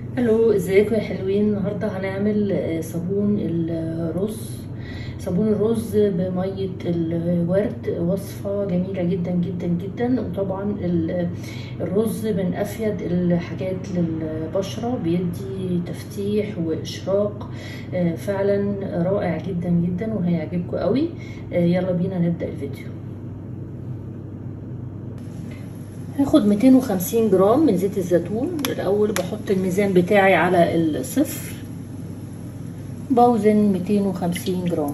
الو ازيكم يا حلوين النهارده هنعمل آه، صابون الرز صابون الرز بمية الورد وصفة جميلة جدا جدا جدا وطبعا ال- الرز من أفيد الحاجات للبشرة بيدي تفتيح وإشراق آه، فعلا رائع جدا جدا وهيعجبكم قوي آه، يلا بينا نبدأ الفيديو هاخد 250 جرام من زيت الزيتون الاول بحط الميزان بتاعي على الصفر بوزن 250 جرام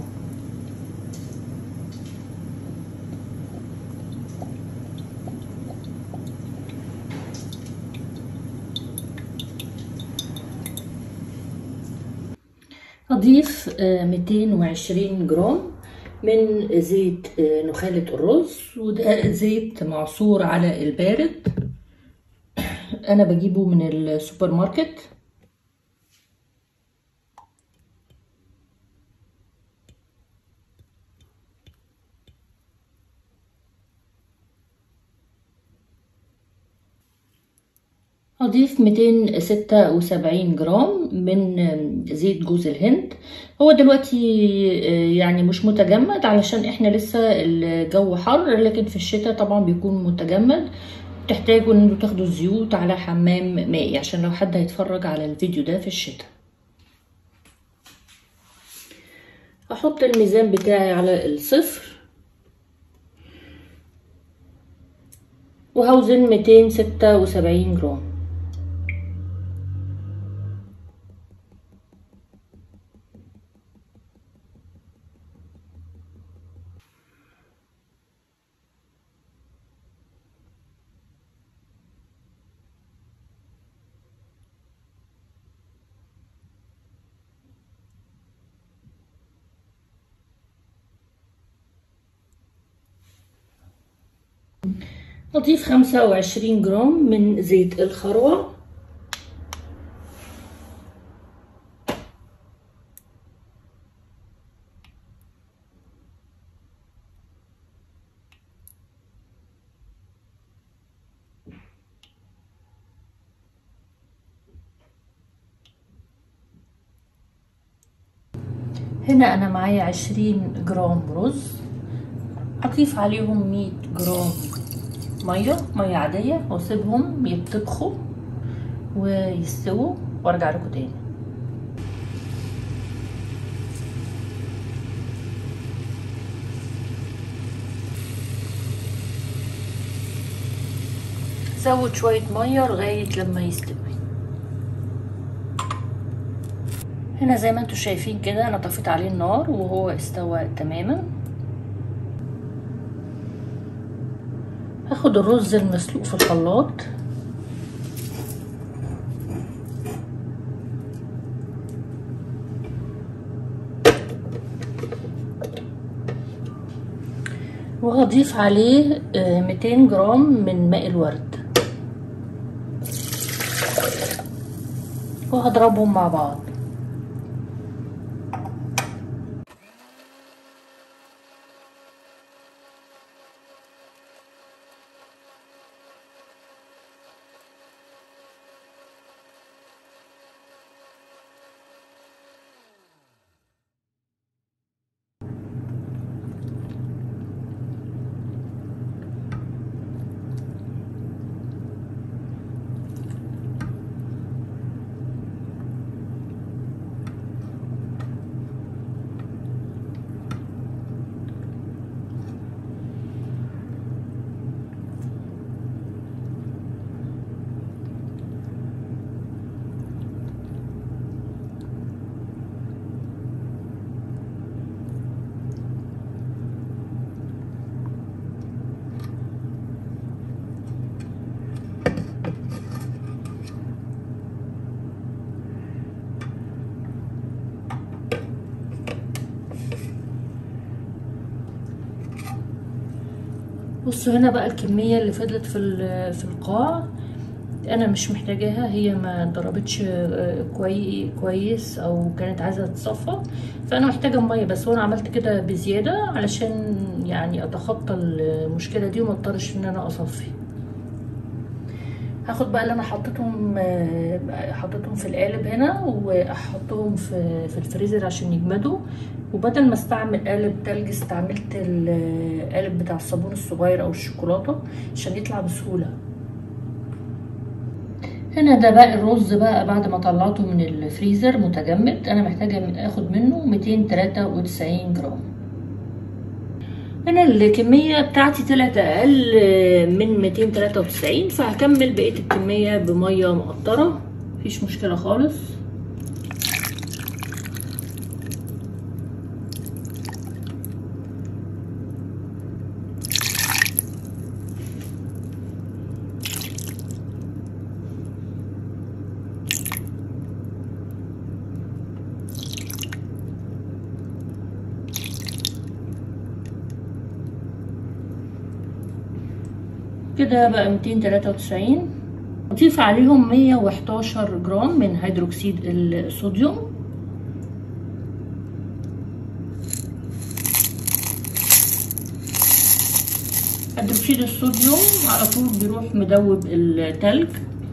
هضيف 220 جرام من زيت نخالة الرز وده زيت معصور على البارد انا بجيبه من السوبر ماركت هضيف 276 جرام من زيت جوز الهند هو دلوقتي يعني مش متجمد علشان احنا لسه الجو حر لكن في الشتاء طبعا بيكون متجمد تحتاجوا ان انتوا تاخدوا الزيوت على حمام مائي عشان لو حد هيتفرج على الفيديو ده في الشتاء احط الميزان بتاعي على الصفر وهوزن 276 جرام نضيف خمسة وعشرين جرام من زيت الخروع هنا انا معايا عشرين جرام رز هضيف عليهم مية جرام ميه ميه عاديه واسيبهم يتطبخوا ويستووا وارجع لكم تاني زود شويه ميه لغايه لما يستوي هنا زي ما انتم شايفين كده انا طفيت عليه النار وهو استوى تماما هاخد الرز المسلوق في الخلاط وهضيف عليه 200 جرام من ماء الورد وهضربهم مع بعض بصوا هنا بقى الكمية اللي فضلت في في القاع انا مش محتاجاها هي ما ضربتش كوي كويس او كانت عايزه تتصفى فانا محتاجه ميه بس وانا عملت كده بزياده علشان يعني اتخطى المشكله دي وما اضطرش ان انا اصفي هاخد بقى اللي انا حطيتهم آه، حطيتهم في القالب هنا واحطهم في في الفريزر عشان يجمدوا وبدل ما استعمل قالب تلج استعملت القالب بتاع الصابون الصغير او الشوكولاته عشان يطلع بسهوله هنا ده بقى الرز بقى بعد ما طلعته من الفريزر متجمد انا محتاجه اخد منه 293 جرام هنا الكمية بتاعتي طلعت أقل من 293 فهكمل بقية الكمية بمية مقطرة مفيش مشكلة خالص كده بقى 293 اضيف عليهم 111 جرام من هيدروكسيد الصوديوم هيدروكسيد الصوديوم على طول بيروح مدوب التلج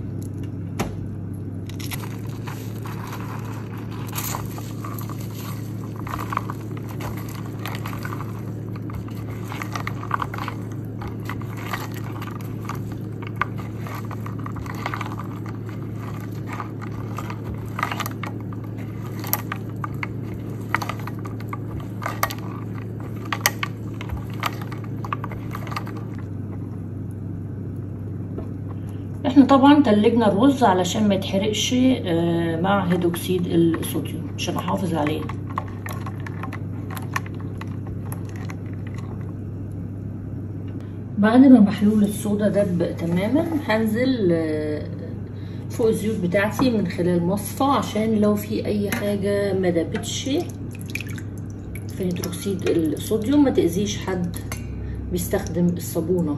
احنا طبعا تلجنا الرز علشان ما يتحرقش مع هيدروكسيد الصوديوم عشان احافظ عليه بعد ما محلول الصودا دب تماما هنزل فوق الزيوت بتاعتي من خلال مصفى عشان لو في اي حاجة ما دابتش في هيدروكسيد الصوديوم ما تأذيش حد بيستخدم الصابونة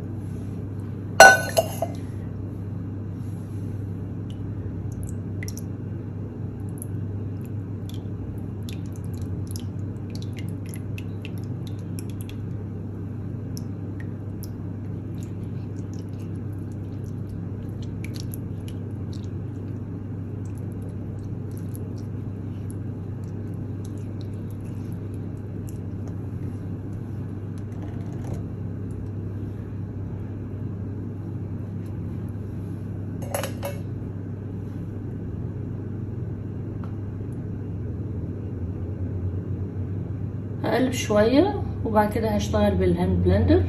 هقلب شوية وبعد كده هشتغل بالهاند بلندر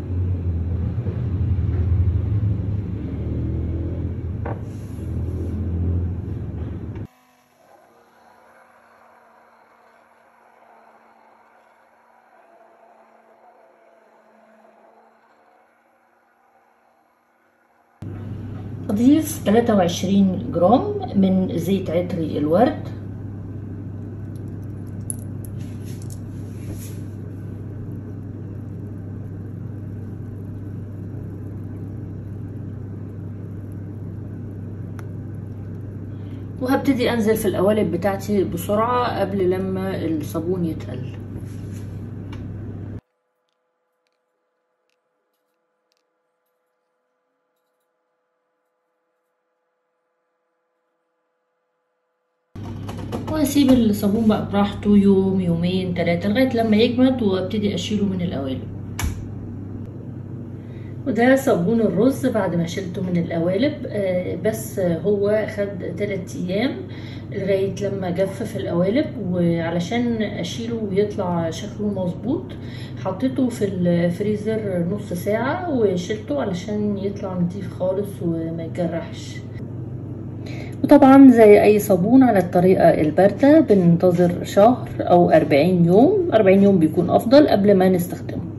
أضيف 23 جرام من زيت عطري الورد وهبتدي انزل في القوالب بتاعتي بسرعة قبل لما الصابون يتقل واسيب الصابون بقى براحته يوم يومين ثلاثة لغاية لما يجمد وابتدي اشيله من القوالب وده صابون الرز بعد ما شلته من القوالب بس هو خد 3 ايام لغايه لما جف في القوالب وعلشان اشيله ويطلع شكله مظبوط حطيته في الفريزر نص ساعه وشلته علشان يطلع نضيف خالص وما يتجرحش وطبعا زي اي صابون على الطريقة الباردة بننتظر شهر او 40 يوم 40 يوم بيكون افضل قبل ما نستخدمه